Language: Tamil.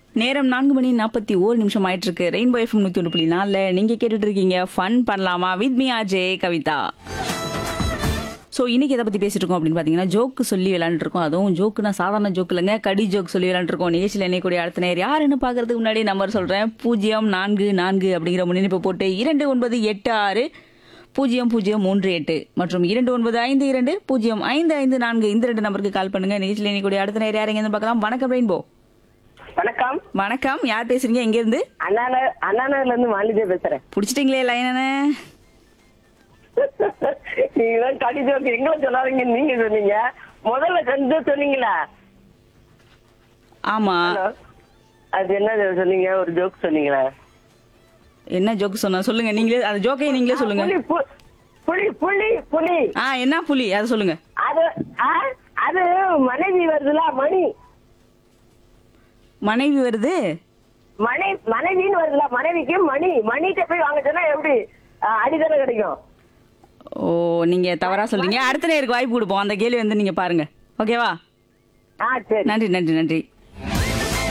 நேரம் நான்கு மணி நாற்பத்தி ஓரு நிமிஷம் ஆயிட்டு இருக்கு ரெயின்போ எஃப்எம் நூத்தி ஒன்று புள்ளி நாலுல நீங்க கேட்டுட்டு இருக்கீங்க ஃபன் பண்ணலாமா with me RJ Kavitha so இன்னைக்கு எதை பத்தி பேசிட்டு இருக்கோம் அப்படின்னு பாத்தீங்கன்னா ஜோக்கு சொல்லி விளையாண்டு இருக்கோம் அதுவும் ஜோக்குனா சாதாரண ஜோக் இல்லைங்க கடி ஜோக் சொல்லி விளையாண்டு இருக்கோம் நிகழ்ச்சியில் என்னைக்கூடிய அடுத்த நேர் யாருன்னு பாக்குறதுக்கு முன்னாடி நம்பர் சொல்றேன் பூஜ்ஜியம் நான்கு நான்கு அப்படிங்கிற முன்னிணைப்பு போட்டு இரண்டு ஒன்பது எட்டு ஆறு பூஜ்ஜியம் பூஜ்ஜியம் மூன்று எட்டு மற்றும் இரண்டு ஒன்பது ஐந்து இரண்டு பூஜ்ஜியம் ஐந்து ஐந்து நான்கு இந்த ரெண்டு நம்பருக்கு கால் பண்ணுங்க நிகழ்ச்சியில் என்னைக்கூடிய அடுத்த நேர் யாருங்க பார்க்கலாம் வணக்கம் ரெயின்போ வணக்கம் வணக்கம் யார் பேசுறீங்க எங்க இருந்து அண்ணா அண்ணாநகர்ல இருந்து மாலிதே பேசுறேன் புடிச்சிட்டீங்களே லைனே நீங்க தான் கடி ஜோக்கு எங்களை சொல்லாதீங்க நீங்க சொன்னீங்க முதல்ல கொஞ்சம் சொன்னீங்களா ஆமா ஹலோ அது என்ன சொன்னீங்க ஒரு ஜோக் சொன்னீங்களா என்ன ஜோக் சொன்னா சொல்லுங்க நீங்களே அந்த ஜோக்கையை நீங்களே சொல்லுங்க புலி பு- புலி புலி புலி ஆ என்ன புலி அதை சொல்லுங்க அது ஆ, அது மனைவி வருதுல மணி மனைவி வருது மனை மனைவின்னு வருதுல மனைவிக்கு மணி மணிகிட்ட போய் வாங்க சொன்னா எப்படி ஆ, அடிதானே கிடைக்கும் ஓ நீங்க தவறா சொல்றீங்க அடுத்த நேருக்கு வாய்ப்பு கொடுப்போம் அந்த கேள்வி வந்து நீங்க பாருங்க ஓகேவா ஆ சரி நன்றி நன்றி நன்றி